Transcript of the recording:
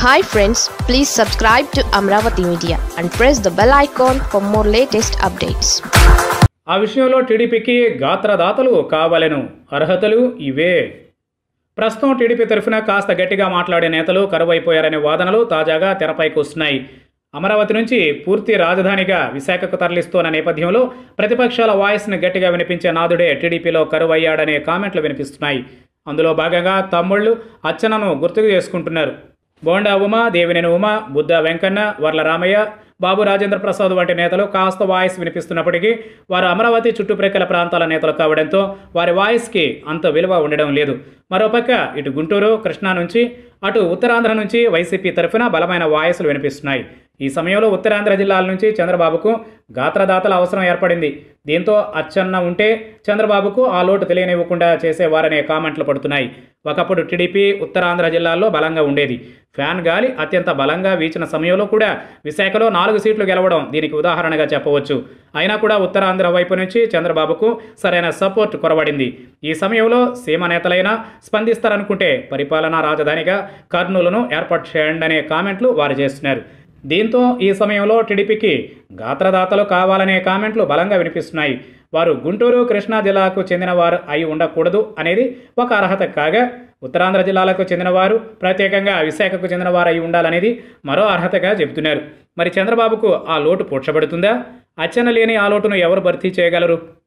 hi friends please subscribe to Amaravati media and press the bell icon for more latest updates ఆ విషయంలో టీడీపీకి గాత్రదాతలు కావలెను అర్హతలు ఇవే ప్రస్తుతం టీడీపీ తరఫున కాస్త గట్టిగా మాట్లాడే నేతలు కరువైపోయారనే వాదనలు తాజాగా తెరపైకి వస్తున్నాయి అమరావతి నుంచి పూర్తి రాజధానిగా విశాఖకు తరలిస్తున్న నేపథ్యంలో ప్రతిపక్షాల వాయిస్ని గట్టిగా వినిపించే నాదుడే టీడీపీలో కరువయ్యాడనే కామెంట్లు వినిపిస్తున్నాయి అందులో భాగంగా తమ్ముళ్ళు అచ్చనను గుర్తుకు చేసుకుంటున్నారు బోండా ఉమ దేవినేని ఉమ బుద్ధ వెంకన్న వర్ల రామయ్య బాబు రాజేంద్ర ప్రసాద్ వంటి నేతలు కాస్త వాయిస్ వినిపిస్తున్నప్పటికీ వారు అమరావతి చుట్టుప్రక్కల ప్రాంతాల నేతలు కావడంతో వారి వాయిస్కి అంత విలువ ఉండడం లేదు మరోపక్క ఇటు గుంటూరు కృష్ణా నుంచి అటు ఉత్తరాంధ్ర నుంచి వైసీపీ తరఫున బలమైన వాయిస్లు వినిపిస్తున్నాయి ఈ సమయంలో ఉత్తరాంధ్ర జిల్లాల నుంచి చంద్రబాబుకు గాత్రదాతల అవసరం ఏర్పడింది దీంతో అచ్చన్న ఉంటే చంద్రబాబుకు ఆ లోటు తెలియనివ్వకుండా చేసేవారనే కామెంట్లు పడుతున్నాయి ఒకప్పుడు టీడీపీ ఉత్తరాంధ్ర జిల్లాల్లో బలంగా ఉండేది ఫ్యాన్ గాలి అత్యంత బలంగా వీచిన సమయంలో కూడా విశాఖలో నాలుగు సీట్లు గెలవడం దీనికి ఉదాహరణగా చెప్పవచ్చు అయినా కూడా ఉత్తరాంధ్ర వైపు నుంచి చంద్రబాబుకు సరైన సపోర్ట్ కొరవడింది ఈ సమయంలో సీమ నేతలైనా స్పందిస్తారనుకుంటే పరిపాలనా రాజధానిగా కర్నూలును ఏర్పాటు చేయండి అనే కామెంట్లు వారు చేస్తున్నారు దీంతో ఈ సమయంలో టీడీపీకి గాత్రదాతలు కావాలనే కామెంట్లు బలంగా వినిపిస్తున్నాయి వారు గుంటూరు కృష్ణా జిల్లాకు చెందినవారు అయి ఉండకూడదు అనేది ఒక అర్హత కాగా ఉత్తరాంధ్ర జిల్లాలకు చెందినవారు ప్రత్యేకంగా విశాఖకు చెందినవారు అయి ఉండాలనేది మరో అర్హతగా చెబుతున్నారు మరి చంద్రబాబుకు ఆ లోటు పూడ్చబడుతుందా అచ్చన లేని ఆ లోటును ఎవరు భర్తీ చేయగలరు